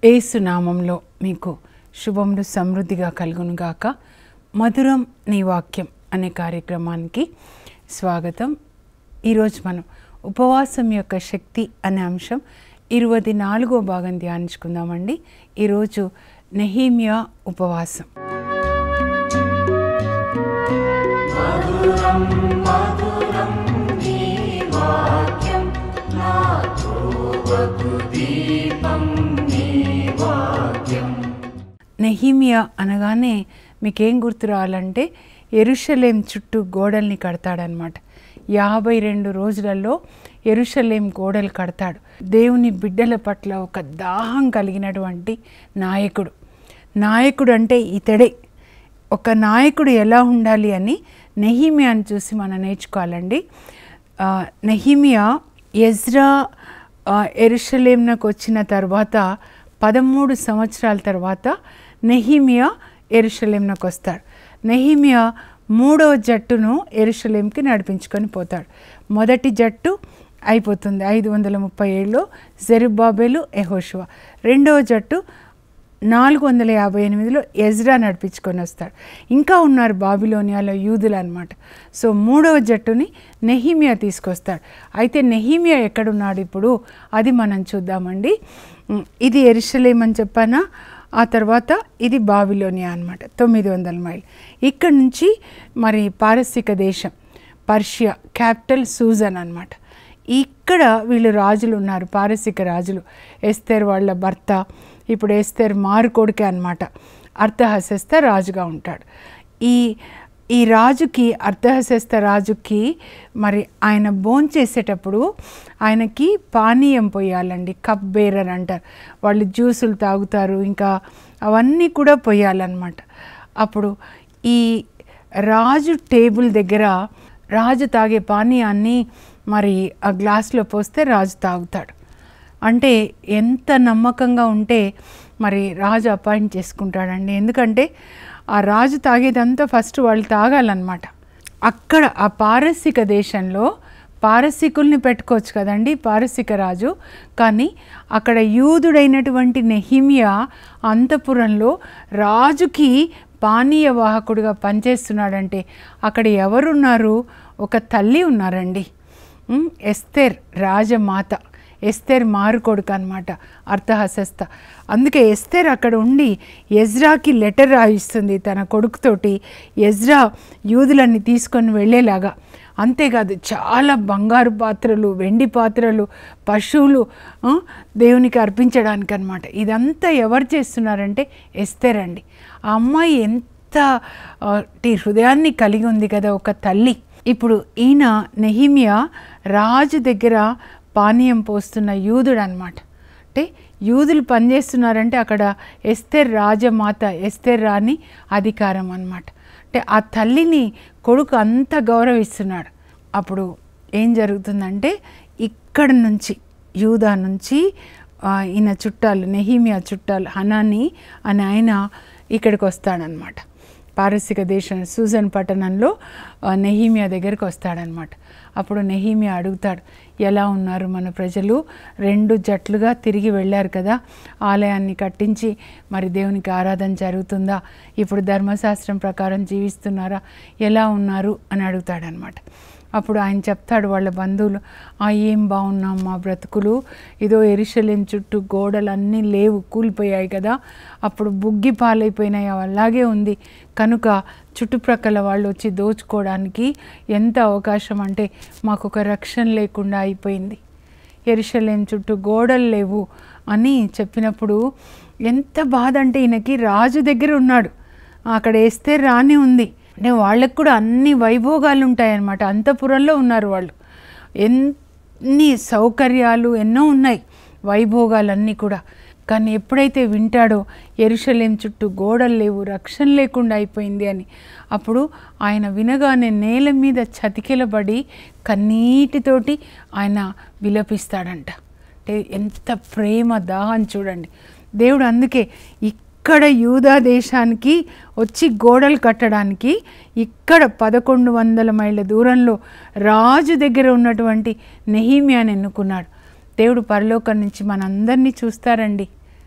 ఏసు నామంలో మీకు శుభములు సమృద్ధిగా కలుగునుగాక మధురం నీ వాక్యం అనే కార్యక్రమానికి స్వాగతం ఈరోజు మనం ఉపవాసం యొక్క శక్తి అనే అంశం ఇరవై నాలుగో భాగం ధ్యానించుకుందామండి ఈరోజు నెహీమియా ఉపవాసం నెహీమియా అనగానే మీకేం గుర్తు రావాలంటే ఎరుషలేం చుట్టూ గోడల్ని కడతాడనమాట యాభై రెండు రోజులలో ఎరుషలేం గోడలు కడతాడు దేవుని బిడ్డల పట్ల ఒక దాహం కలిగినటువంటి నాయకుడు నాయకుడు అంటే ఇతడే ఒక నాయకుడు ఎలా ఉండాలి అని నెహీమియాని చూసి మనం నేర్చుకోవాలండి ఆ, నెహీమియా ఎజ్రా ఆ, ఎరుషలేంనకు వచ్చిన తర్వాత పదమూడు సంవత్సరాల తర్వాత నెహీమియా ఎరుషలేంనకు వస్తాడు నెహీమియా మూడవ జట్టును ఎరుషలేంకి నడిపించుకొని పోతాడు మొదటి జట్టు అయిపోతుంది ఐదు వందల ముప్పై ఏడులో జెరుబాబేలు ఎహోషువా రెండవ జట్టు నాలుగు వందల యాభై ఎనిమిదిలో ఎజ్రా నడిపించుకొని వస్తాడు ఇంకా ఉన్నారు బాబిలోనియాలో యూదులు అనమాట సో మూడవ జట్టుని నెహీమియా తీసుకొస్తాడు అయితే నెహీమియా ఎక్కడున్నాడు ఇప్పుడు అది మనం చూద్దామండి ఉమ్, ఇది ఎరుషలేం అని చెప్పానా ఆ తర్వాత ఇది బాబిలోనియా అనమాట తొమ్మిది వందల మైల్ ఇక్కడ నుంచి మరి పారసిక దేశం పర్షియా క్యాపిటల్ సూజన్ అనమాట ఇక్కడ వీళ్ళు రాజులు ఉన్నారు పారసిక రాజులు ఎస్తేర్ వాళ్ళ భర్త ఇప్పుడు ఎస్తేర్ మారు కొడుకే అనమాట అర్థహశస్త రాజుగా ఉంటాడు ఈ ఈ రాజుకి అర్ధహశస్త రాజుకి మరి ఆయన భోంచేసేటప్పుడు ఆయనకి పానీయం పోయాలండి కప్ బేరర్ అంటారు వాళ్ళు జ్యూసులు తాగుతారు ఇంకా అవన్నీ కూడా పోయాలన్నమాట అప్పుడు ఈ రాజు టేబుల్ దగ్గర రాజు తాగే పానీయాన్ని మరి ఆ గ్లాస్లో పోస్తే రాజు తాగుతాడు అంటే ఎంత నమ్మకంగా ఉంటే మరి రాజు అపాయింట్ చేసుకుంటాడండి ఎందుకంటే ఆ రాజు తాగేదంతా ఫస్ట్ వాళ్ళు తాగాలన్నమాట అక్కడ ఆ పారసిక దేశంలో పారసికుల్ని పెట్టుకోవచ్చు కదండి పారసిక రాజు కానీ అక్కడ యూదుడైనటువంటి నెహిమియా అంతపురంలో రాజుకి పానీయ వాహకుడిగా పనిచేస్తున్నాడంటే అక్కడ ఎవరున్నారు ఒక తల్లి ఉన్నారండి ఉమ్, ఎస్తేర్ రాజమాత ఎస్తేర్ మారు కొడుకు అనమాట అర్థహసస్త అందుకే ఎస్తేర్ అక్కడ ఉండి ఎజ్రాకి లెటర్ రాయిస్తుంది తన కొడుకుతోటి ఎజ్రా యూదులన్నీ తీసుకొని వెళ్ళేలాగా అంతేకాదు చాలా బంగారు పాత్రలు వెండి పాత్రలు పశువులు ఆ, దేవునికి అర్పించడానికి అనమాట ఇదంతా ఎవరు చేస్తున్నారంటే ఎస్తేర్ అండి ఆ అమ్మాయి ఎంత ఆ, టి హృదయాన్ని కలిగి ఉంది కదా ఒక తల్లి ఇప్పుడు ఈయన నెహిమియా రాజు దగ్గర పానీయం పోస్తున్న యూదుడు అనమాట అంటే యూదులు పనిచేస్తున్నారంటే అక్కడ ఎస్తేర్ రాజమాత ఎస్తేర్ రాణి అధికారం అన్నమాట అంటే ఆ తల్లిని కొడుకు అంత గౌరవిస్తున్నాడు అప్పుడు ఏం జరుగుతుందంటే ఇక్కడ నుంచి యూదా నుంచి ఆ, ఈయన చుట్టాలు నెహీమియా చుట్టాలు హనాని అని ఆయన ఇక్కడికి వస్తాడనమాట పారసిక దేశం సూజన్ పట్టణంలో ఆ, నెహీమియా దగ్గరికి వస్తాడనమాట అప్పుడు నెహీమియా అడుగుతాడు ఎలా ఉన్నారు మన ప్రజలు రెండు జట్లుగా తిరిగి వెళ్ళారు కదా ఆలయాన్ని కట్టించి మరి దేవునికి ఆరాధన జరుగుతుందా ఇప్పుడు ధర్మశాస్త్రం ప్రకారం జీవిస్తున్నారా ఎలా ఉన్నారు అని అడుగుతాడనమాట అప్పుడు ఆయన చెప్తాడు వాళ్ళ బంధువులు ఆ ఏం బాగున్నాం మా బ్రతుకులు ఇదో ఎరిశలేం చుట్టూ గోడలు అన్నీ లేవు కూలిపోయాయి కదా అప్పుడు బుగ్గి పాలైపోయినాయి అవి అలాగే ఉంది కనుక చుట్టుప్రక్కల వాళ్ళు వచ్చి దోచుకోవడానికి ఎంత అవకాశం అంటే మాకు ఒక రక్షణ లేకుండా అయిపోయింది ఎరిశలేం చుట్టూ గోడలు లేవు అని చెప్పినప్పుడు ఎంత బాధ అంటే ఈయనకి రాజు దగ్గర ఉన్నాడు అక్కడ వేస్తే రాని ఉంది అంటే వాళ్ళకు కూడా అన్ని వైభోగాలు ఉంటాయన్నమాట అంతపురంలో ఉన్నారు వాళ్ళు ఎన్ని సౌకర్యాలు ఎన్నో ఉన్నాయి వైభోగాలన్నీ కూడా కానీ ఎప్పుడైతే వింటాడో ఎరుషలేం చుట్టూ గోడలు లేవు రక్షణ లేకుండా అయిపోయింది అని అప్పుడు ఆయన వినగానే నేల మీద చతికిలబడి కన్నీటితోటి ఆయన విలపిస్తాడంట అంటే ఎంత ప్రేమ దాహం చూడండి దేవుడు అందుకే ఇక్కడ యూదా దేశానికి వచ్చి గోడలు కట్టడానికి ఇక్కడ పదకొండు వందల మైళ్ళ దూరంలో రాజు దగ్గర ఉన్నటువంటి నెహీమియాని ఎన్నుకున్నాడు దేవుడు పరలోకం నుంచి మనందరినీ చూస్తారండి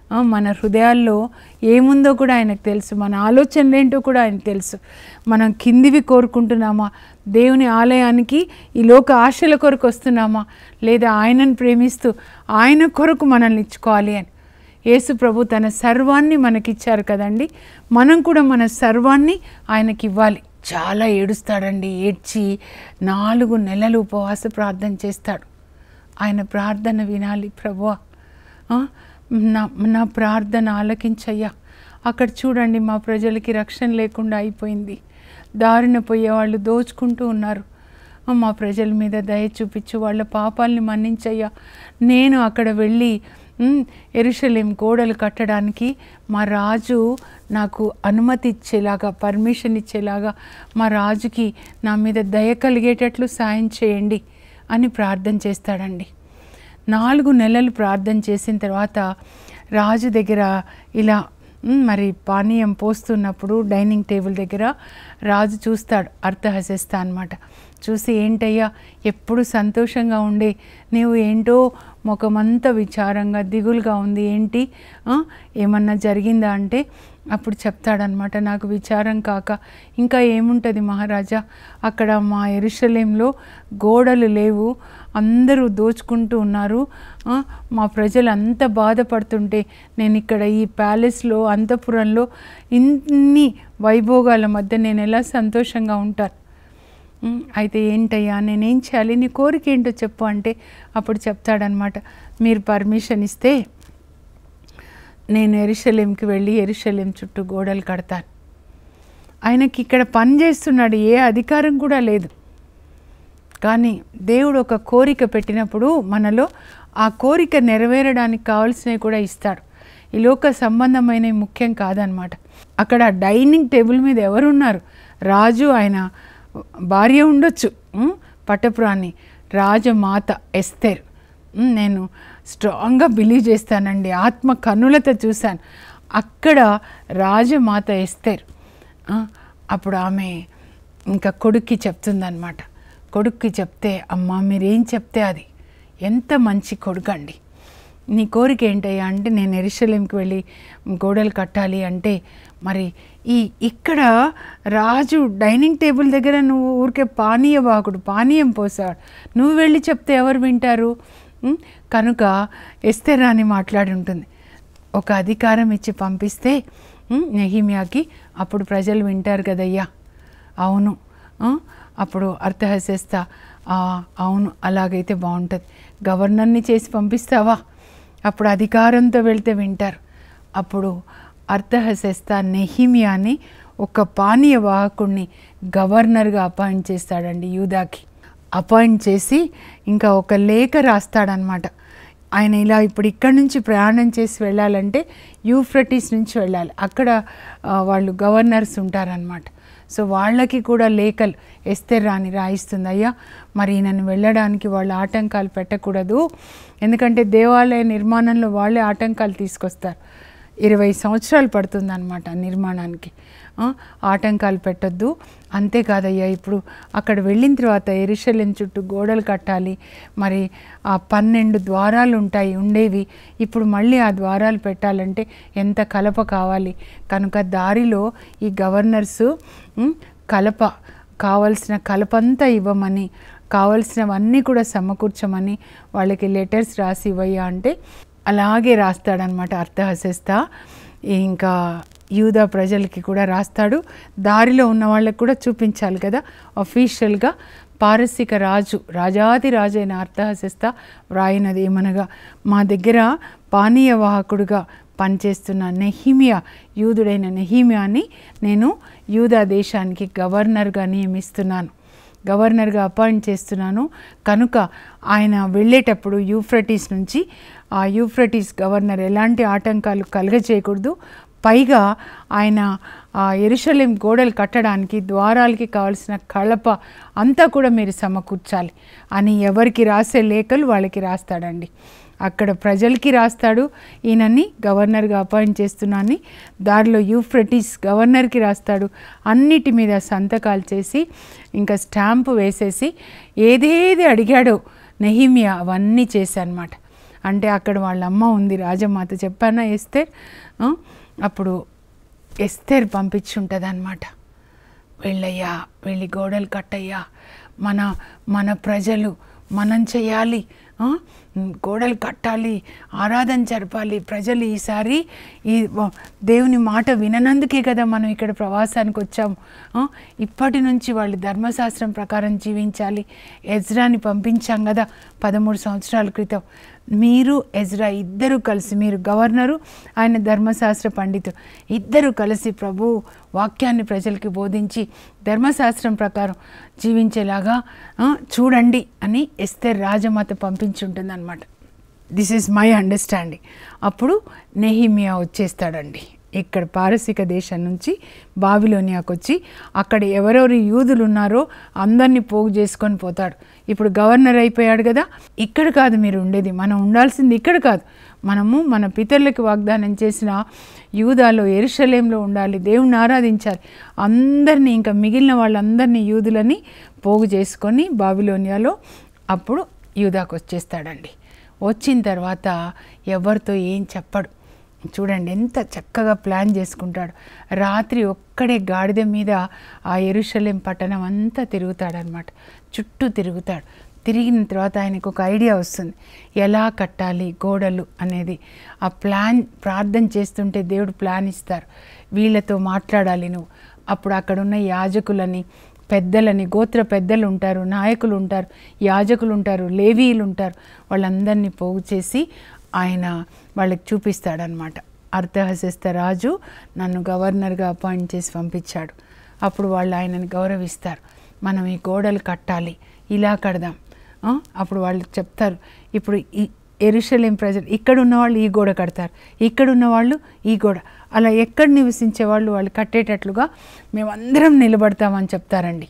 ఆ, మన హృదయాల్లో ఏముందో కూడా ఆయనకు తెలుసు మన ఆలోచనలు ఏంటో కూడా ఆయనకు తెలుసు మనం కిందివి కోరుకుంటున్నామా దేవుని ఆలయానికి ఈ లోక ఆశల కొరకు వస్తున్నామా లేదా ఆయనను ప్రేమిస్తూ ఆయన కొరకు మనల్ని ఇచ్చుకోవాలి అని యేసు ప్రభు తన సర్వాన్ని మనకిచ్చారు కదండి మనం కూడా మన సర్వాన్ని ఆయనకి ఇవ్వాలి చాలా ఏడుస్తాడండి ఏడ్చి నాలుగు నెలలు ఉపవాస ప్రార్థన చేస్తాడు ఆయన ప్రార్థన వినాలి ప్రభువా ఆ, నా నా ప్రార్థన ఆలకించయ్యా అక్కడ చూడండి మా ప్రజలకి రక్షణ లేకుండా అయిపోయింది దారిన పోయేవాళ్ళు దోచుకుంటూ ఉన్నారు ఆ, మా ప్రజల మీద దయ చూపించు వాళ్ళ పాపాలని మన్నించయ్యా నేను అక్కడ వెళ్ళి ఉమ్, ఎరుషలేం గోడలు కట్టడానికి మా రాజు నాకు అనుమతి ఇచ్చేలాగా పర్మిషన్ ఇచ్చేలాగా మా రాజుకి నా మీద దయ కలిగేటట్లు సాయం చేయండి అని ప్రార్థన చేస్తాడండి నాలుగు నెలలు ప్రార్థన చేసిన తర్వాత రాజు దగ్గర ఇలా మ్, మరి పానీయం పోస్తున్నప్పుడు డైనింగ్ టేబుల్ దగ్గర రాజు చూస్తాడు అర్థహసిస్తా అనమాట చూసి ఏంటయ్యా ఎప్పుడు సంతోషంగా ఉండే నీవు ఏంటో ముఖమంతా విచారంగా దిగులుగా ఉంది ఏంటి ఆ, ఏమన్నా జరిగిందా అంటే అప్పుడు చెప్తాడనమాట నాకు విచారం కాక ఇంకా ఏముంటుంది మహారాజా అక్కడ మా ఎరుషలేంలో గోడలు లేవు అందరూ దోచుకుంటూ ఉన్నారు ఆ, మా ప్రజలు అంత బాధపడుతుంటే నేను ఇక్కడ ఈ ప్యాలెస్లో అంతఃపురంలో ఇన్ని వైభోగాల మధ్య నేను ఎలా సంతోషంగా ఉంటాను "ఉమ్, అయితే ఏంటయ్యా నేనేం చేయాలి నీ కోరిక ఏంటో చెప్పు అంటే అప్పుడు చెప్తాడనమాట మీరు పర్మిషన్ ఇస్తే నేను ఎరుషలేంకి వెళ్ళి ఎరుషలేం చుట్టూ గోడలు కడతాను ఆయనకి ఇక్కడ పని చేస్తున్నాడు ఏ అధికారం కూడా లేదు కానీ దేవుడు ఒక కోరిక పెట్టినప్పుడు మనలో ఆ కోరిక నెరవేరడానికి కావాల్సినవి కూడా ఇస్తాడు ఈ లోక సంబంధమైనవి ముఖ్యం కాదనమాట అక్కడ డైనింగ్ టేబుల్ మీద ఎవరున్నారు రాజు ఆయన భార్య ఉండొచ్చు ఉం? పట్టపురాణి రాజమాత ఎస్తేర్ ఉం, నేను స్ట్రాంగ్గా బిలీవ్ చేస్తానండి ఆత్మ కన్నులతో చూశాను అక్కడ రాజమాత ఎస్తేర్ ఆ, అప్పుడు ఆమె ఇంకా కొడుక్కి చెప్తుందనమాట కొడుక్కి చెప్తే అమ్మ మీరేం చెప్తే అది ఎంత మంచి కొడుకు అండి నీ కోరిక ఏంటయ్యా అంటే నేను ఎరుషలేంకి వెళ్ళి గోడలు కట్టాలి అంటే మరి ఈ ఇక్కడ రాజు డైనింగ్ టేబుల్ దగ్గర నువ్వు ఊరికే పానీయ వాకుడు పానీయం పోసాడు నువ్వు వెళ్ళి చెప్తే ఎవరు వింటారు ఉం? కనుక ఎస్తేరా అని మాట్లాడి ఉంటుంది ఒక అధికారం ఇచ్చి పంపిస్తే ఉం, నెహిమియాకి అప్పుడు ప్రజలు వింటారు కదయ్యా అవును ఆ, అప్పుడు అర్థహసేస్తా "ఆ, అవును అలాగైతే బాగుంటుంది గవర్నర్ని చేసి పంపిస్తావా అప్పుడు అధికారంతో వెళ్తే వింటారు అప్పుడు అర్థహసేస్తా నెహిమియాని ఒక పానీయ వాహకుడిని గవర్నర్గా అపాయింట్ చేస్తాడండి యూదాకి అపాయింట్ చేసి ఇంకా ఒక లేఖ రాస్తాడనమాట ఆయన ఇలా ఇప్పుడు ఇక్కడి నుంచి ప్రయాణం చేసి వెళ్ళాలంటే యూఫ్రటీస్ నుంచి వెళ్ళాలి అక్కడ ఆ, వాళ్ళు గవర్నర్స్ ఉంటారనమాట సో వాళ్ళకి కూడా లేఖలు ఎస్తేర్ రాని రాయిస్తుంది అయ్యా మరి నన్ను వెళ్ళడానికి వాళ్ళు ఆటంకాలు పెట్టకూడదు ఎందుకంటే దేవాలయ నిర్మాణంలో వాళ్ళే ఆటంకాలు తీసుకొస్తారు ఇరవై సంవత్సరాలు పడుతుందన్నమాట నిర్మాణానికి ఆ, ఆటంకాలు పెట్టొద్దు అంతేకాదయ్యా ఇప్పుడు అక్కడ వెళ్ళిన తర్వాత ఎరుషలేం చుట్టూ గోడలు కట్టాలి మరి ఆ పన్నెండు ద్వారాలు ఉంటాయి ఉండేవి ఇప్పుడు మళ్ళీ ఆ ద్వారాలు పెట్టాలంటే ఎంత కలప కావాలి కనుక దారిలో ఈ గవర్నర్సు ఉమ్, కలప కావలసిన కలపంతా ఇవ్వమని కావలసినవన్నీ కూడా సమకూర్చమని వాళ్ళకి లెటర్స్ రాసి ఇవ్వయ్యా అంటే అలాగే రాస్తాడనమాట అర్థహసేస్తా ఇంకా యూదా ప్రజలకి కూడా రాస్తాడు దారిలో ఉన్న వాళ్ళకి కూడా చూపించాలి కదా అఫీషియల్గా పారసిక రాజు రాజాది రాజు అయిన అర్థహసిస్తా వ్రాయినది ఏమనగా మా దగ్గర పానీయ వాహకుడుగా పనిచేస్తున్న నెహిమియా యూదుడైన నెహిమియాని నేను యూదా దేశానికి గవర్నర్గా నియమిస్తున్నాను గవర్నర్గా అపాయింట్ చేస్తున్నాను కనుక ఆయన వెళ్ళేటప్పుడు యూఫ్రటీస్ నుంచి ఆ యూఫ్రటీస్ గవర్నర్ ఎలాంటి ఆటంకాలు కలగజేయకూడదు పైగా ఆయన ఆ ఎరుషలేం గోడలు కట్టడానికి ద్వారాలకి కావాల్సిన కలప అంతా కూడా మీరు సమకూర్చాలి అని ఎవరికి రాసే లేఖలు వాళ్ళకి రాస్తాడండి అక్కడ ప్రజలకి రాస్తాడు ఈయనని గవర్నర్గా అపాయింట్ చేస్తున్నానని దారిలో యూఫ్రటీస్ గవర్నర్కి రాస్తాడు అన్నిటి మీద సంతకాలు చేసి ఇంకా స్టాంపు వేసేసి ఏదేది అడిగాడో నెహిమియా అవన్నీ చేశానమాట అంటే అక్కడ వాళ్ళ అమ్మ ఉంది రాజమాత చెప్పానా ఎస్తేర్ ఆ, అప్పుడు ఎస్తేర్ పంపించుంటుంది అనమాట వెళ్ళయ్యా వెళ్ళి గోడలు కట్టయ్యా మన మన ప్రజలు మనం చేయాలి ఆ? గోడలు కట్టాలి ఆరాధన జరపాలి ప్రజలు ఈసారి ఈ వ- దేవుని మాట విననందుకే కదా మనం ఇక్కడ ప్రవాసానికి వచ్చాము ఆ? ఇప్పటి నుంచి వాళ్ళు ధర్మశాస్త్రం ప్రకారం జీవించాలి ఎజ్రాని పంపించాం కదా పదమూడు సంవత్సరాల క్రితం మీరు ఎజ్రా ఇద్దరు కలిసి మీరు గవర్నరు ఆయన ధర్మశాస్త్ర పండితుడు ఇద్దరు కలిసి ప్రభు వాక్యాన్ని ప్రజలకి బోధించి ధర్మశాస్త్రం ప్రకారం జీవించేలాగా ఆ, చూడండి అని ఎస్తే రాజమాత పంపించుంటుంది అనమాట దిస్ ఈజ్ మై అండర్స్టాండింగ్ అప్పుడు నెహిమియా వచ్చేస్తాడండి ఇక్కడ పారసీక దేశం నుంచి బాబిలోనియాకు వచ్చి అక్కడ ఎవరెవరు యూదులు ఉన్నారో అందరినీ పోగు చేసుకొని పోతాడు ఇప్పుడు గవర్నర్ అయిపోయాడు కదా ఇక్కడ కాదు మీరు ఉండేది మనం ఉండాల్సింది ఇక్కడ కాదు మనము మన పితరులకు వాగ్దానం చేసిన యూదాలో ఎరుషలేంలో ఉండాలి దేవుణ్ణి ఆరాధించాలి అందరినీ ఇంకా మిగిలిన వాళ్ళందరినీ యూదులని పోగు చేసుకొని బాబిలోనియాలో అప్పుడు యూదాకు వచ్చేస్తాడండి వచ్చిన తర్వాత ఎవరితో ఏం చెప్పడు చూడండి ఎంత చక్కగా ప్లాన్ చేసుకుంటాడు రాత్రి ఒక్కడే గాడిద మీద ఆ ఎరుషలేం పట్టణం అంతా తిరుగుతాడనమాట చుట్టూ తిరుగుతాడు తిరిగిన తర్వాత ఆయనకు ఒక ఐడియా వస్తుంది ఎలా కట్టాలి గోడలు అనేది ఆ ప్లాన్ ప్రార్థన చేస్తుంటే దేవుడు ప్లాన్ ఇస్తారు వీళ్ళతో మాట్లాడాలి నువ్వు అప్పుడు అక్కడ ఉన్న యాజకులని పెద్దలని గోత్ర పెద్దలు ఉంటారు నాయకులు ఉంటారు యాజకులు ఉంటారు లేవీలు ఉంటారు వాళ్ళందరినీ పోగు చేసి ఆయన వాళ్ళకి చూపిస్తాడనమాట అర్థహసిస్త రాజు నన్ను గవర్నర్గా అపాయింట్ చేసి పంపించాడు అప్పుడు వాళ్ళు ఆయనని గౌరవిస్తారు మనం ఈ గోడలు కట్టాలి ఇలా కడదాం ఆ? అప్పుడు వాళ్ళు చెప్తారు ఇప్పుడు ఈ ఎరుషలేం ప్రజలు ఇక్కడ ఉన్న వాళ్ళు ఈ గోడ కడతారు ఇక్కడ ఉన్న వాళ్ళు ఈ గోడ అలా ఎక్కడ నివసించే వాళ్ళు వాళ్ళు కట్టేటట్లుగా మేమందరం నిలబడతామని చెప్తారండి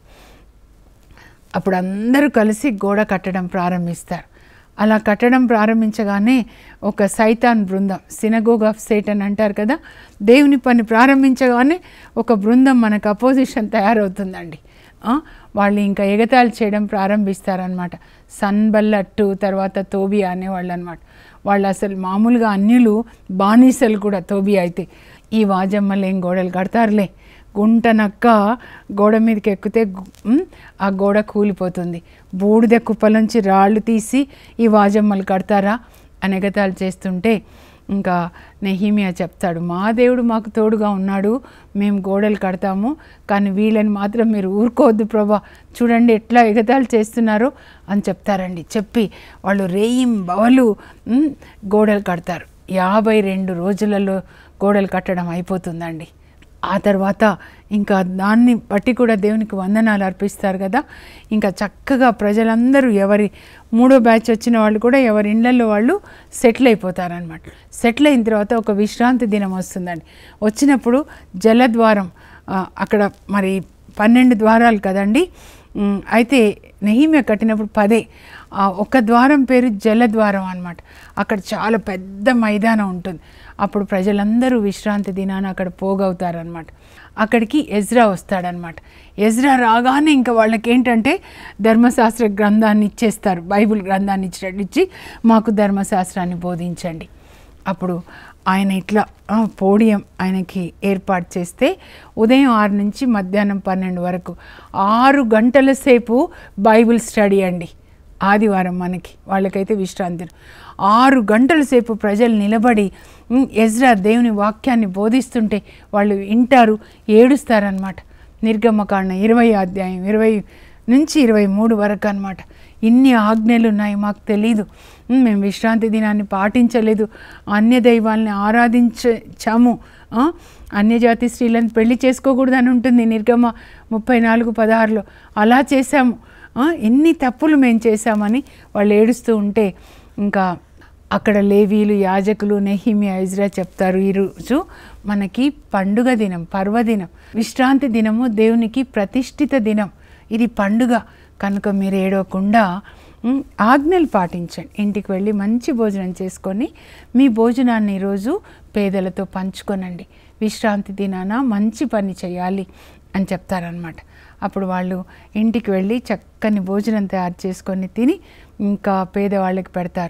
అప్పుడు అందరూ కలిసి గోడ కట్టడం ప్రారంభిస్తారు అలా కట్టడం ప్రారంభించగానే ఒక సైతాన్ బృందం సినగోగ్ ఆఫ్ సేటన్ అంటారు కదా దేవుని పని ప్రారంభించగానే ఒక బృందం మనకు అపోజిషన్ తయారవుతుందండి ఆ, వాళ్ళు ఇంకా ఎగతాళి చేయడం ప్రారంభిస్తారనమాట సన్బల్లట్టు తర్వాత తోబియా అనేవాళ్ళు అనమాట వాళ్ళు అసలు మామూలుగా అన్యులు బానిసలు కూడా తోబియా అయితే ఈ వాజమ్మలు ఏం గోడలు కడతారులే గుంట నక్క గోడ మీదకి ఎక్కితే గు- ఉమ్, ఆ గోడ కూలిపోతుంది బూడిద కుప్పలోంచి రాళ్ళు తీసి ఈ వాజమ్మలు కడతారా అని ఎగతాళి చేస్తుంటే ఇంకా నెహిమియా చెప్తాడు మా దేవుడు మాకు తోడుగా ఉన్నాడు మేము గోడలు కడతాము కానీ వీళ్ళని మాత్రం మీరు ఊరుకోవద్దు ప్రభా చూడండి ఎట్లా ఎగతాళి చేస్తున్నారో అని చెప్తారండి చెప్పి వాళ్ళు రేయిం బవలు ఉమ్, గోడలు కడతారు యాభై రెండు రోజులలో గోడలు కట్టడం అయిపోతుందండి ఆ తర్వాత ఇంకా దాన్ని బట్టి కూడా దేవునికి వందనాలు అర్పిస్తారు కదా ఇంకా చక్కగా ప్రజలందరూ ఎవరి మూడో బ్యాచ్ వచ్చిన వాళ్ళు కూడా ఎవరి ఇళ్లలో వాళ్ళు సెటిల్ అయిపోతారనమాట సెటిల్ అయిన తర్వాత ఒక విశ్రాంతి దినం వస్తుందండి వచ్చినప్పుడు జలద్వారం ఆ, అక్కడ మరి పన్నెండు ద్వారాలు కదండి ఉమ్, అయితే నెహిమ్య కట్టినప్పుడు పదే ఆ ఒక ద్వారం పేరు జలద్వారం అన్నమాట అక్కడ చాలా పెద్ద మైదానం ఉంటుంది అప్పుడు ప్రజలందరూ విశ్రాంతి దినాన అక్కడ పోగవుతారనమాట అక్కడికి ఎజ్రా వస్తాడనమాట ఎజ్రా రాగానే ఇంకా వాళ్ళకి ఏంటంటే ధర్మశాస్త్ర గ్రంథాన్ని ఇచ్చేస్తారు బైబిల్ గ్రంథాన్ని ఇచ్చినట్టు ఇచ్చి మాకు ధర్మశాస్త్రాన్ని బోధించండి అప్పుడు ఆయన ఇట్లా ఆ, పోడియం ఆయనకి ఏర్పాటు చేస్తే ఉదయం ఆరు నుంచి మధ్యాహ్నం పన్నెండు వరకు ఆరు గంటల సేపు బైబిల్ స్టడీ అండి ఆదివారం మనకి వాళ్ళకైతే విశ్రాంతి ఆరు గంటల సేపు ప్రజలు నిలబడి ఉమ్, ఎజ్రా దేవుని వాక్యాన్ని బోధిస్తుంటే వాళ్ళు వింటారు ఏడుస్తారనమాట నిర్గమకాండ ఇరవై అధ్యాయం ఇరవై నుంచి ఇరవై మూడు వరకు అనమాట ఇన్ని ఆజ్ఞలు ఉన్నాయి మాకు తెలీదు ఉమ్, మేము విశ్రాంతి దినాన్ని పాటించలేదు అన్య దైవాల్ని ఆరాధించాము ఆ, అన్యజాతి స్త్రీలను పెళ్లి చేసుకోకూడదని ఉంటుంది నిర్గమ ముప్పై నాలుగు పదహారులో అలా చేశాము ఆ, ఎన్ని తప్పులు మేము చేశామని వాళ్ళు ఏడుస్తూ ఉంటే ఇంకా అక్కడ లేవీలు యాజకులు నెహిమియా ఇజ్రా చెప్తారు ఈరోజు మనకి పండుగ దినం పర్వదినం విశ్రాంతి దినము దేవునికి ప్రతిష్ఠిత దినం ఇది పండుగ కనుక మీరు ఏడవకుండా ఉమ్, ఆజ్ఞలు పాటించండి ఇంటికి వెళ్ళి మంచి భోజనం చేసుకొని మీ భోజనాన్ని ఈరోజు పేదలతో పంచుకొనండి విశ్రాంతి దినాన మంచి పని చేయాలి అని చెప్తారనమాట అప్పుడు వాళ్ళు ఇంటికి వెళ్ళి చక్కని భోజనం తయారు చేసుకొని తిని ఇంకా పేదవాళ్ళకి పెడతారు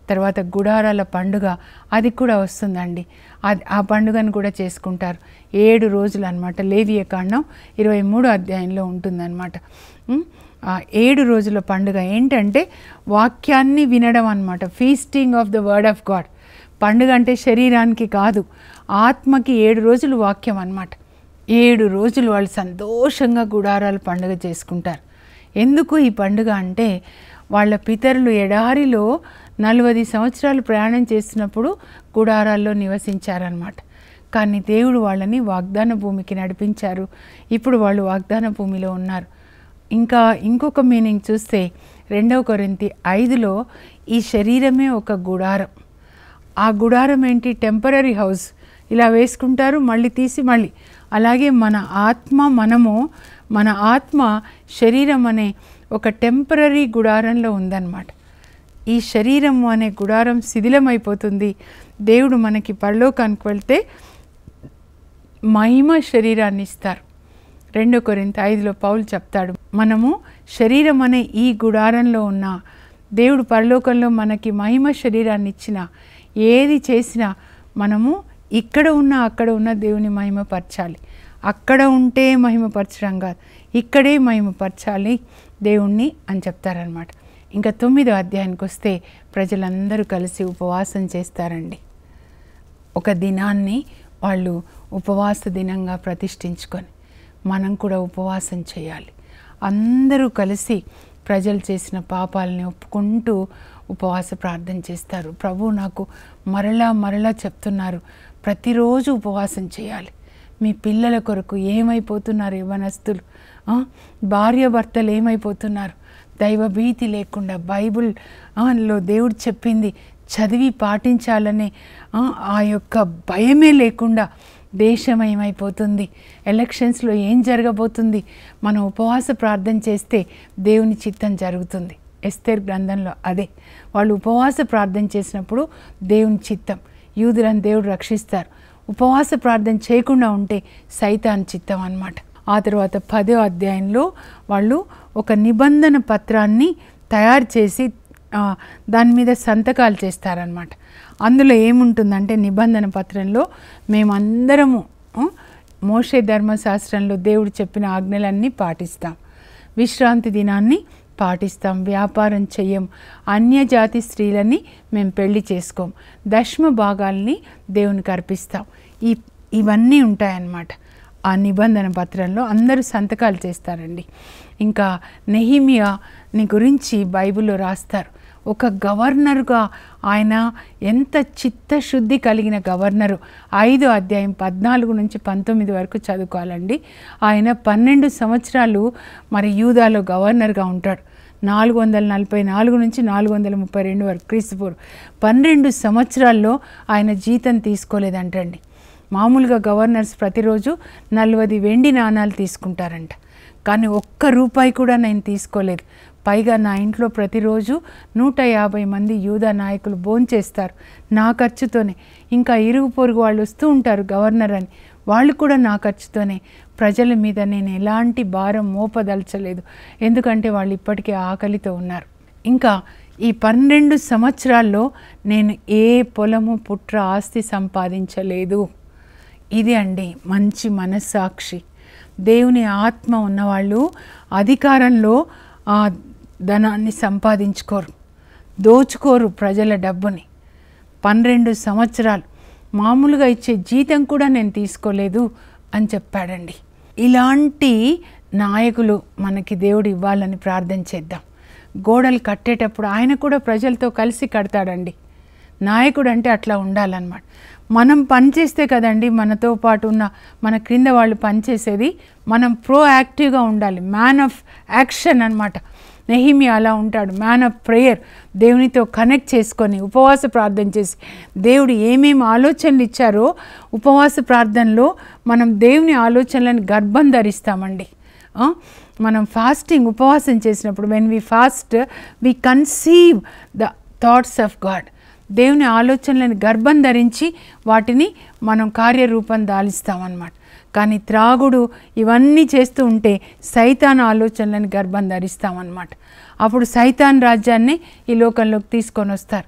తర్వాత గుడారాల పండుగ అది కూడా వస్తుందండి అది ఆ పండుగను కూడా చేసుకుంటారు ఏడు రోజులు అనమాట లేవియ కాండం ఇరవై మూడో అధ్యాయంలో ఉంటుందన్నమాట ఉం? ఆ ఏడు రోజుల పండుగ ఏంటంటే వాక్యాన్ని వినడం అనమాట feasting of the word of God పండుగ అంటే శరీరానికి కాదు ఆత్మకి ఏడు రోజులు వాక్యం అన్నమాట ఏడు రోజులు వాళ్ళు సంతోషంగా గుడారాల పండుగ చేసుకుంటారు ఎందుకు ఈ పండుగ అంటే వాళ్ళ పితరులు ఎడారిలో నలభై సంవత్సరాలు ప్రయాణం చేసినప్పుడు గుడారాల్లో నివసించారనమాట కానీ దేవుడు వాళ్ళని వాగ్దాన భూమికి నడిపించారు ఇప్పుడు వాళ్ళు వాగ్దాన భూమిలో ఉన్నారు ఇంకా ఇంకొక మీనింగ్ చూస్తే రెండవ కొరింతి ఐదులో ఈ శరీరమే ఒక గుడారం ఆ గుడారం ఏంటి టెంపరీ హౌస్ ఇలా వేసుకుంటారు మళ్ళీ తీసి మళ్ళీ అలాగే మన ఆత్మ మనము మన ఆత్మ శరీరం అనే ఒక టెంపరీ గుడారంలో ఉందన్నమాట ఈ శరీరం అనే గుడారం శిథిలమైపోతుంది దేవుడు మనకి పరలోకానికి వెళ్తే మహిమ శరీరాన్ని ఇస్తారు రెండో కొరింత ఐదులో పౌలు చెప్తాడు మనము శరీరం అనే ఈ గుడారంలో ఉన్న దేవుడు పరలోకంలో మనకి మహిమ శరీరాన్ని ఇచ్చిన ఏది చేసినా మనము ఇక్కడ ఉన్న అక్కడ ఉన్న దేవుని మహిమపరచాలి అక్కడ ఉంటే మహిమపరచడం కాదు ఇక్కడే మహిమపరచాలి దేవుణ్ణి అని చెప్తారనమాట ఇంకా తొమ్మిదో అధ్యాయానికి వస్తే ప్రజలందరూ కలిసి ఉపవాసం చేస్తారండి ఒక దినాన్ని వాళ్ళు ఉపవాస దినంగా ప్రతిష్ఠించుకొని మనం కూడా ఉపవాసం చేయాలి అందరూ కలిసి ప్రజలు చేసిన పాపాలని ఒప్పుకుంటూ ఉపవాస ప్రార్థన చేస్తారు ప్రభు నాకు మరలా మరలా చెప్తున్నారు ప్రతిరోజు ఉపవాసం చేయాలి మీ పిల్లల కొరకు ఏమైపోతున్నారు యవనస్తులు ఆ? భార్య భర్తలు ఏమైపోతున్నారు దైవ భీతి లేకుండా బైబుల్ ఆ, లో దేవుడు చెప్పింది చదివి పాటించాలనే ఆ, ఆ యొక్క భయమే లేకుండా దేశం ఏమైపోతుంది ఎలక్షన్స్లో ఏం జరగబోతుంది మనం ఉపవాస ప్రార్థన చేస్తే దేవుని చిత్తం జరుగుతుంది ఎస్తేర్ గ్రంథంలో అదే వాళ్ళు ఉపవాస ప్రార్థన చేసినప్పుడు దేవుని చిత్తం యూదులను దేవుడు రక్షిస్తారు ఉపవాస ప్రార్థన చేయకుండా ఉంటే సైతాన్ చిత్తం అన్నమాట ఆ తర్వాత పదో అధ్యాయంలో వాళ్ళు ఒక నిబంధన పత్రాన్ని తయారు చేసి ఆ, దాని మీద సంతకాలు చేస్తారనమాట అందులో ఏముంటుందంటే నిబంధన పత్రంలో మేమందరము ఆ, మోషే ధర్మశాస్త్రంలో దేవుడు చెప్పిన ఆజ్ఞలన్నీ పాటిస్తాం విశ్రాంతి దినాన్ని పాటిస్తాం వ్యాపారం చెయ్యం అన్యజాతి స్త్రీలని మేము పెళ్లి చేసుకోం దశమ భాగాల్ని దేవునికి అర్పిస్తాం ఈ ఇవన్నీ ఉంటాయన్నమాట ఆ నిబంధన పత్రంలో అందరూ సంతకాలు చేస్తారండి ఇంకా నెహిమియాని గురించి బైబిల్లో రాస్తారు ఒక గవర్నరుగా ఆయన ఎంత చిత్తశుద్ధి కలిగిన గవర్నరు ఐదు అధ్యాయం పద్నాలుగు నుంచి పంతొమ్మిది వరకు చదువుకోవాలండి ఆయన పన్నెండు సంవత్సరాలు మరి యూదాలో గవర్నర్గా ఉంటాడు నాలుగు వందల నలభై నాలుగు నుంచి నాలుగు వందల ముప్పై రెండు వరకు క్రీస్తుపూర్ పన్నెండు సంవత్సరాల్లో ఆయన జీతం తీసుకోలేదంటండి మామూలుగా గవర్నర్స్ ప్రతిరోజు నలభై వెండి నాణాలు తీసుకుంటారంట కానీ ఒక్క రూపాయి కూడా నేను తీసుకోలేదు పైగా నా ఇంట్లో ప్రతిరోజు నూట యాభై మంది యూదా నాయకులు భోంచేస్తారు నా ఖర్చుతోనే ఇంకా ఇరుగు పొరుగు వాళ్ళు వస్తూ ఉంటారు గవర్నర్ అని వాళ్ళు కూడా నా ఖర్చుతోనే ప్రజల మీద నేను ఎలాంటి భారం మోపదలచలేదు ఎందుకంటే వాళ్ళు ఇప్పటికే ఆకలితో ఉన్నారు ఇంకా ఈ పన్నెండు సంవత్సరాల్లో నేను ఏ పొలము పుట్ర ఆస్తి సంపాదించలేదు ఇది అండి మంచి మనస్సాక్షి దేవుని ఆత్మ ఉన్నవాళ్ళు అధికారంలో ఆ ధనాన్ని సంపాదించుకోరు దోచుకోరు ప్రజల డబ్బుని పన్నెండు సంవత్సరాలు మామూలుగా ఇచ్చే జీతం కూడా నేను తీసుకోలేదు అని చెప్పాడండి ఇలాంటి నాయకులు మనకి దేవుడు ఇవ్వాలని ప్రార్థన చేద్దాం గోడలు కట్టేటప్పుడు ఆయన కూడా ప్రజలతో కలిసి కడతాడండి నాయకుడు అంటే అట్లా ఉండాలన్నమాట మనం పనిచేస్తే కదండి మనతో పాటు ఉన్న మన క్రింద వాళ్ళు పనిచేసేది మనం ప్రో యాక్టివ్గా ఉండాలి మ్యాన్ ఆఫ్ యాక్షన్ అన్నమాట నెహిమి అలా ఉంటాడు మ్యాన్ ఆఫ్ ప్రేయర్ దేవునితో కనెక్ట్ చేసుకొని ఉపవాస ప్రార్థన చేసి దేవుడు ఏమేమి ఆలోచనలు ఇచ్చారో ఉపవాస ప్రార్థనలో మనం దేవుని ఆలోచనలను గర్భం ధరిస్తామండి ఆ? మనం ఫాస్టింగ్ ఉపవాసం చేసినప్పుడు when we fast we conceive the thoughts of God దేవుని ఆలోచనలను గర్భం ధరించి వాటిని మనం కార్యరూపం దాలిస్తామన్నమాట కానీ త్రాగుడు ఇవన్నీ చేస్తూ ఉంటే సైతాన్ ఆలోచనలను గర్భం ధరిస్తామన్నమాట అప్పుడు సైతాన్ రాజ్యాన్ని ఈ లోకంలోకి తీసుకొని వస్తారు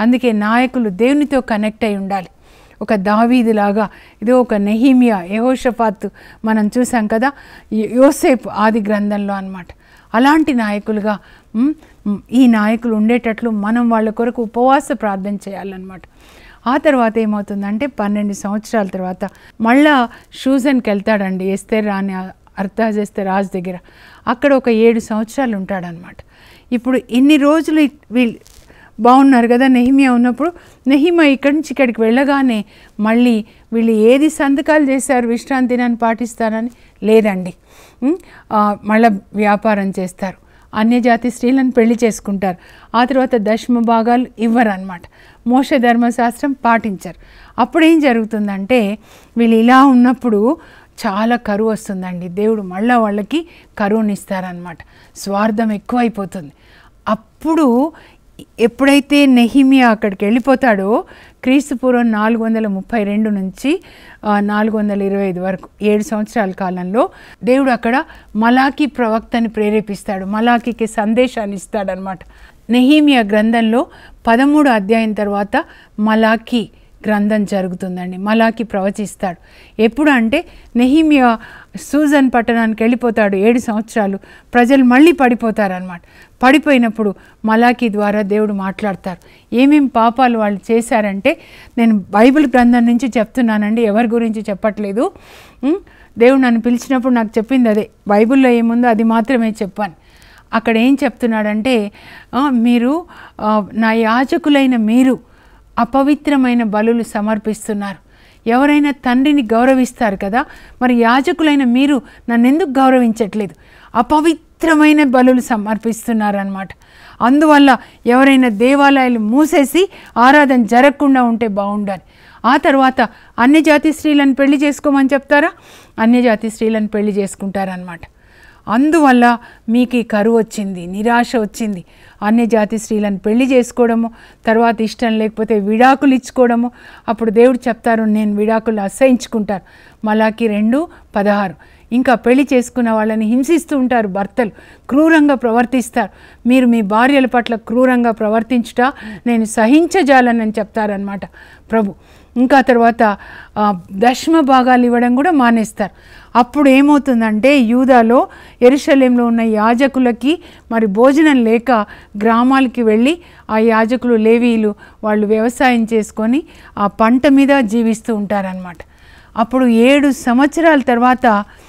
అందుకే నాయకులు దేవునితో కనెక్ట్ అయి ఉండాలి ఒక దావీదులాగా ఇదో ఒక నెహీమియా యహోషఫాత్ మనం చూసాం కదా యో- యోసేపు ఆది గ్రంథంలో అన్నమాట అలాంటి నాయకులుగా మ్, మ్, ఈ నాయకులు ఉండేటట్లు మనం వాళ్ళ కొరకు ఉపవాస ప్రార్థన చేయాలన్నమాట ఆ తర్వాత ఏమవుతుందంటే పన్నెండు సంవత్సరాల తర్వాత మళ్ళా షూజన్కి వెళ్తాడండి ఎస్తే రాని అర్థాజ్ ఎస్తే రాజు దగ్గర అక్కడ ఒక ఏడు సంవత్సరాలు ఉంటాడనమాట ఇప్పుడు ఇన్ని రోజులు ఇ- వీళ్ళు బాగున్నారు కదా నెహిమియా ఉన్నప్పుడు నెహిమా ఇక్కడి నుంచి ఇక్కడికి వెళ్ళగానే మళ్ళీ వీళ్ళు ఏది సంతకాలు చేశారు విశ్రాంతి దినాన్ని పాటిస్తారని లేదండి ఉం? ఆ, మళ్ళా వ్యాపారం చేస్తారు అన్యజాతి స్త్రీలను పెళ్లి చేసుకుంటారు ఆ తర్వాత దశమ భాగాలు ఇవ్వరు అనమాట మోష ధర్మశాస్త్రం పాటించరు అప్పుడు ఏం జరుగుతుందంటే వీళ్ళు ఇలా ఉన్నప్పుడు చాలా కరువు వస్తుందండి దేవుడు మళ్ళా వాళ్ళకి కరువునిస్తారనమాట స్వార్థం ఎక్కువైపోతుంది అప్పుడు ఎప్పుడైతే నెహిమియా అక్కడికి వెళ్ళిపోతాడో క్రీస్తు పూర్వం నాలుగు వందల ముప్పై రెండు నుంచి ఆ, నాలుగు వందల ఇరవై ఐదు వరకు ఏడు సంవత్సరాల కాలంలో దేవుడు అక్కడ మలాకి ప్రవక్తని ప్రేరేపిస్తాడు మలాకికి సందేశాన్ని ఇస్తాడనమాట నెహీమియా గ్రంథంలో పదమూడు అధ్యాయం తర్వాత మలాకి గ్రంథం జరుగుతుందండి మలాకి ప్రవచిస్తాడు ఎప్పుడు అంటే నెహిమియా సూజన్ పట్టణానికి వెళ్ళిపోతాడు ఏడు సంవత్సరాలు ప్రజలు మళ్ళీ పడిపోతారనమాట పడిపోయినప్పుడు మలాకి ద్వారా దేవుడు మాట్లాడతారు ఏమేం పాపాలు వాళ్ళు చేశారంటే నేను బైబిల్ గ్రంథం నుంచి చెప్తున్నానండి ఎవరి గురించి చెప్పట్లేదు ఉం? దేవుడు నన్ను పిలిచినప్పుడు నాకు చెప్పింది అదే బైబిల్లో ఏముందో అది మాత్రమే చెప్పాను అక్కడ ఏం చెప్తున్నాడంటే ఆ, మీరు ఆ, నా యాజకులైన మీరు అపవిత్రమైన బలులు సమర్పిస్తున్నారు ఎవరైనా తండ్రిని గౌరవిస్తారు కదా మరి యాజకులైన మీరు నన్ను ఎందుకు గౌరవించట్లేదు అపవిత్రమైన బలులు సమర్పిస్తున్నారనమాట అందువల్ల ఎవరైనా దేవాలయాలు మూసేసి ఆరాధన జరగకుండా ఉంటే బాగుండాలి ఆ తర్వాత అన్యజాతి స్త్రీలను పెళ్లి చేసుకోమని చెప్తారా అన్యజాతి స్త్రీలను పెళ్లి చేసుకుంటారనమాట అందువల్ల మీకు ఈ కరువు వచ్చింది నిరాశ వచ్చింది అన్య జాతి స్త్రీలను పెళ్లి చేసుకోవడము తర్వాత ఇష్టం లేకపోతే విడాకులు ఇచ్చుకోవడము అప్పుడు దేవుడు చెప్తారు నేను విడాకులు అసహించుకుంటారు మలాకి రెండు పదహారు ఇంకా పెళ్లి చేసుకున్న వాళ్ళని హింసిస్తూ ఉంటారు భర్తలు క్రూరంగా ప్రవర్తిస్తారు మీరు మీ భార్యల పట్ల క్రూరంగా ప్రవర్తించుట నేను సహించజాలనని చెప్తారనమాట ప్రభు ఇంకా తర్వాత ఆ, దశమ భాగాలు ఇవ్వడం కూడా మానేస్తారు అప్పుడు ఏమవుతుందంటే యూదాలో ఎరుషలేంలో ఉన్న యాజకులకి మరి భోజనం లేక గ్రామాలకి వెళ్ళి ఆ యాజకులు లేవీలు వాళ్ళు వ్యవసాయం చేసుకొని ఆ పంట మీద జీవిస్తూ ఉంటారనమాట అప్పుడు ఏడు సంవత్సరాల తర్వాత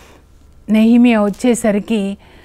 నెహిమియా వచ్చేసరికి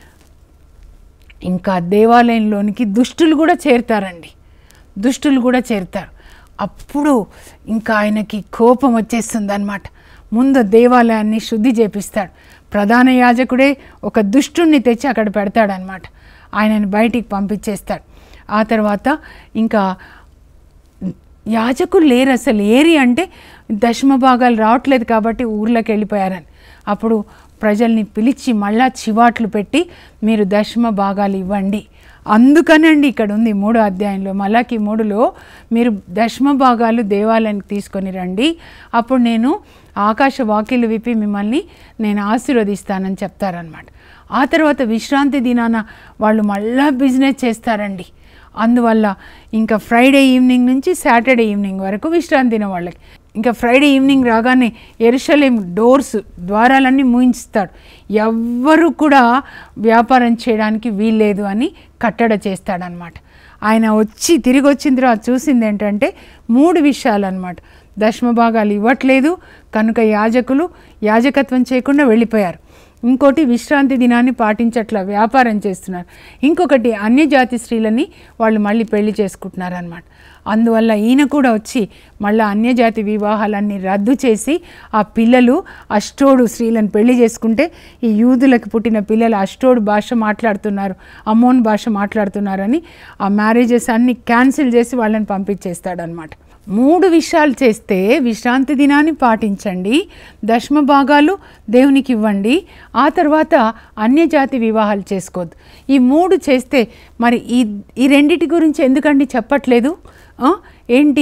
ఇంకా దేవాలయంలోనికి దుష్టులు కూడా చేరుతారండి దుష్టులు కూడా చేరుతారు అప్పుడు ఇంకా ఆయనకి కోపం వచ్చేస్తుంది అనమాట ముందు దేవాలయాన్ని శుద్ధి చేపిస్తాడు ప్రధాన యాజకుడే ఒక దుష్టుణ్ణి తెచ్చి అక్కడ పెడతాడనమాట ఆయనని బయటికి పంపించేస్తాడు ఆ తర్వాత ఇంకా యాజకులు లేరు అసలు ఏరి అంటే దశమ భాగాలు రావట్లేదు కాబట్టి ఊర్లోకి వెళ్ళిపోయారని అప్పుడు ప్రజల్ని పిలిచి మళ్ళా చివాట్లు పెట్టి మీరు దశమ భాగాలు ఇవ్వండి అందుకనండి ఇక్కడ ఉంది మూడో అధ్యాయంలో మలాకి మూడులో మీరు దశమ భాగాలు దేవాలయానికి తీసుకొని రండి అప్పుడు నేను ఆకాశ వాకిలు విప్పి మిమ్మల్ని నేను ఆశీర్వదిస్తానని చెప్తారనమాట ఆ తర్వాత విశ్రాంతి దినాన వాళ్ళు మళ్ళా బిజినెస్ చేస్తారండి అందువల్ల ఇంకా ఫ్రైడే ఈవినింగ్ నుంచి సాటర్డే ఈవినింగ్ వరకు విశ్రాంతి దినం వాళ్ళకి ఇంకా ఫ్రైడే ఈవినింగ్ రాగానే ఎరుషలేం డోర్స్ ద్వారాలన్నీ మూయించుతాడు ఎవ్వరు కూడా వ్యాపారం చేయడానికి వీల్లేదు అని కట్టడ చేస్తాడనమాట ఆయన వచ్చి తిరిగి వచ్చిన తర్వాత చూసింది ఏంటంటే మూడు విషయాలు అనమాట దశమ భాగాలు ఇవ్వట్లేదు కనుక యాజకులు యాజకత్వం చేయకుండా వెళ్ళిపోయారు ఇంకోటి విశ్రాంతి దినాన్ని పాటించట్ల వ్యాపారం చేస్తున్నారు ఇంకొకటి అన్యజాతి స్త్రీలని వాళ్ళు మళ్ళీ పెళ్లి చేసుకుంటున్నారనమాట అందువల్ల ఈయన కూడా వచ్చి మళ్ళీ అన్యజాతి వివాహాలన్నీ రద్దు చేసి ఆ పిల్లలు అష్టోడు స్త్రీలను పెళ్లి చేసుకుంటే ఈ యూదులకు పుట్టిన పిల్లలు అష్టోడు భాష మాట్లాడుతున్నారు అమ్మోన్ భాష మాట్లాడుతున్నారని ఆ మ్యారేజెస్ అన్ని క్యాన్సిల్ చేసి వాళ్ళని పంపించేస్తాడనమాట మూడు విషయాలు చేస్తే విశ్రాంతి దినాన్ని పాటించండి దశమ భాగాలు దేవునికి ఇవ్వండి ఆ తర్వాత అన్యజాతి వివాహాలు చేసుకోవద్దు ఈ మూడు చేస్తే మరి ఈ ఈ రెండిటి గురించి ఎందుకండి చెప్పట్లేదు ఆ? ఏంటి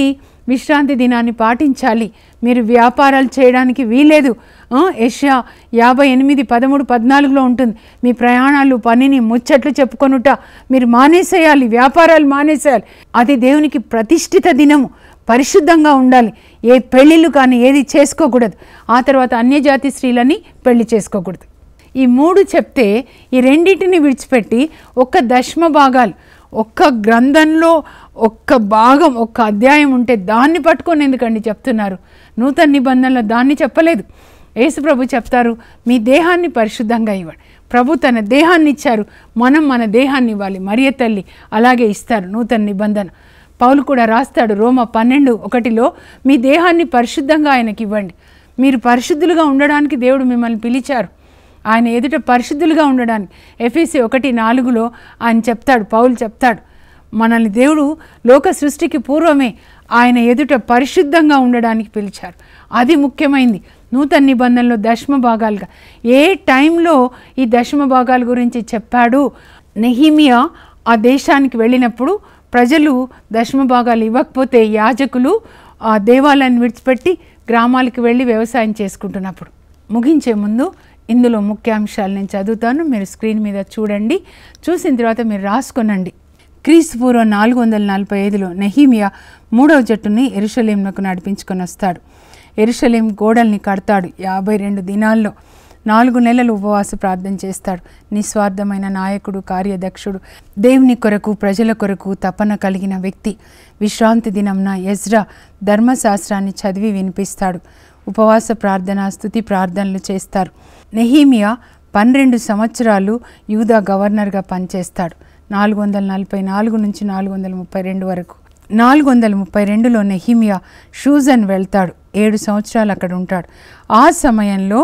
విశ్రాంతి దినాన్ని పాటించాలి మీరు వ్యాపారాలు చేయడానికి వీలేదు ఆ, యెషయా యాభై ఎనిమిది పదమూడు పద్నాలుగులో ఉంటుంది మీ ప్రయాణాలు పనిని ముచ్చట్లు చెప్పుకొనుట మీరు మానేసేయాలి వ్యాపారాలు మానేసేయాలి అది దేవునికి ప్రతిష్ఠిత దినము పరిశుద్ధంగా ఉండాలి ఏ పెళ్ళిళ్ళు కానీ ఏది చేసుకోకూడదు ఆ తర్వాత అన్యజాతి స్త్రీలని పెళ్లి చేసుకోకూడదు ఈ మూడు చెప్తే ఈ రెండింటిని విడిచిపెట్టి ఒక్క దశమ భాగాలు ఒక్క గ్రంథంలో ఒక్క భాగం ఒక్క అధ్యాయం ఉంటే దాన్ని పట్టుకొని ఎందుకండి చెప్తున్నారు నూతన నిబంధనలో దాన్ని చెప్పలేదు యేసుప్రభు చెప్తారు మీ దేహాన్ని పరిశుద్ధంగా ఇవ్వండి ప్రభు తన దేహాన్ని ఇచ్చారు మనం మన దేహాన్ని ఇవ్వాలి మరియ తల్లి అలాగే ఇస్తారు నూతన నిబంధన పౌలు కూడా రాస్తాడు రోమ పన్నెండు ఒకటిలో మీ దేహాన్ని పరిశుద్ధంగా ఆయనకి ఇవ్వండి మీరు పరిశుద్ధులుగా ఉండడానికి దేవుడు మిమ్మల్ని పిలిచారు ఆయన ఎదుట పరిశుద్ధులుగా ఉండడానికి ఎఫీసీ ఒకటి నాలుగులో ఆయన చెప్తాడు పౌలు చెప్తాడు మనల్ని దేవుడు లోక సృష్టికి పూర్వమే ఆయన ఎదుట పరిశుద్ధంగా ఉండడానికి పిలిచారు అది ముఖ్యమైనది నూతన నిబంధనలో దశమ భాగాలుగా ఏ టైంలో ఈ దశమ భాగాల గురించి చెప్పాడు నెహిమియా ఆ దేశానికి వెళ్ళినప్పుడు ప్రజలు దశమ భాగాలు ఇవ్వకపోతే యాజకులు ఆ దేవాలయాన్ని విడిచిపెట్టి గ్రామాలకు వెళ్ళి వ్యవసాయం చేసుకుంటున్నప్పుడు ముగించే ముందు ఇందులో ముఖ్యాంశాలు నేను చదువుతాను మీరు స్క్రీన్ మీద చూడండి చూసిన తర్వాత మీరు రాసుకొనండి క్రీస్తు పూర్వం నాలుగు వందల నలభై ఐదులో నెహీమియా మూడవ జట్టుని ఎరుషలేంకు నడిపించుకొని వస్తాడు ఎరుషలేం గోడల్ని కడతాడు యాభై రెండు దినాల్లో నాలుగు నెలలు ఉపవాస ప్రార్థన చేస్తాడు నిస్వార్థమైన నాయకుడు కార్యదక్షుడు దేవుని కొరకు ప్రజల కొరకు తపన కలిగిన వ్యక్తి విశ్రాంతి దినంన ఎజ్రా ధర్మశాస్త్రాన్ని చదివి వినిపిస్తాడు ఉపవాస ప్రార్థన స్థుతి ప్రార్థనలు చేస్తారు నెహీమియా పన్నెండు సంవత్సరాలు యూదా గవర్నర్గా పనిచేస్తాడు నాలుగు వందల నలభై నాలుగు నుంచి నాలుగు వందల ముప్పై రెండు వరకు నాలుగు వందల ముప్పై రెండులో నెహిమియా షూజన్ వెళ్తాడు ఏడు సంవత్సరాలు అక్కడ ఉంటాడు ఆ సమయంలో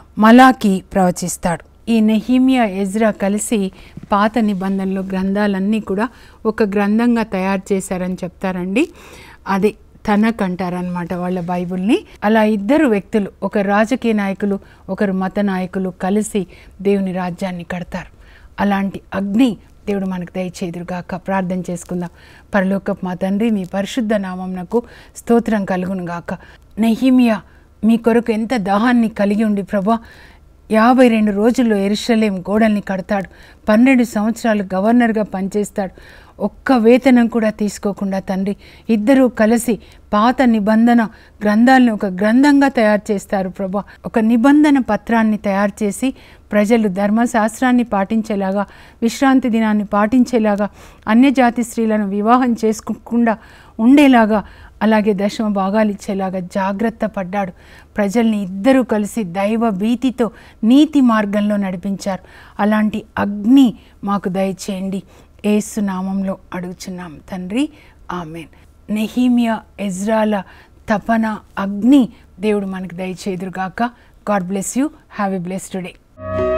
మలాకి ప్రవచిస్తాడు ఈ నెహిమియా ఎజ్రా కలిసి పాత నిబంధనలో గ్రంథాలన్నీ కూడా ఒక గ్రంథంగా తయారు చేశారని చెప్తారండి అదే తనక్ అంటారనమాట వాళ్ళ బైబిల్ని అలా ఇద్దరు వ్యక్తులు ఒక రాజకీయ నాయకులు ఒకరు మత నాయకులు కలిసి దేవుని రాజ్యాన్ని కడతారు అలాంటి అగ్ని దేవుడు మనకు దయచేదురుగాక ప్రార్థన చేసుకుందాం పరలోకపు మా తండ్రి మీ పరిశుద్ధ నామంనకు స్తోత్రం కలుగును గాక నెహిమియా మీ కొరకు ఎంత దాహాన్ని కలిగి ఉండి ప్రభా యాభై రెండు రోజుల్లో ఎరుషలేం గోడల్ని కడతాడు పన్నెండు సంవత్సరాలు గవర్నర్గా పనిచేస్తాడు ఒక్క వేతనం కూడా తీసుకోకుండా తండ్రి ఇద్దరూ కలిసి పాత నిబంధన గ్రంథాలను ఒక గ్రంథంగా తయారు చేస్తారు ప్రభా ఒక నిబంధన పత్రాన్ని తయారు చేసి ప్రజలు ధర్మశాస్త్రాన్ని పాటించేలాగా విశ్రాంతి దినాన్ని పాటించేలాగా అన్యజాతి స్త్రీలను వివాహం చేసుకోకుండా ఉండేలాగా అలాగే దశమ భాగాలు ఇచ్చేలాగా జాగ్రత్త పడ్డాడు ప్రజల్ని ఇద్దరూ కలిసి దైవ భీతితో నీతి మార్గంలో నడిపించారు అలాంటి అగ్ని మాకు దయచేయండి ఏసు నామంలో అడుగుచున్నాం తండ్రి ఆమెన్ నెహీమియా ఎజ్రాల తపన అగ్ని దేవుడు మనకు దయచేదురుగాక God bless you have a blessed day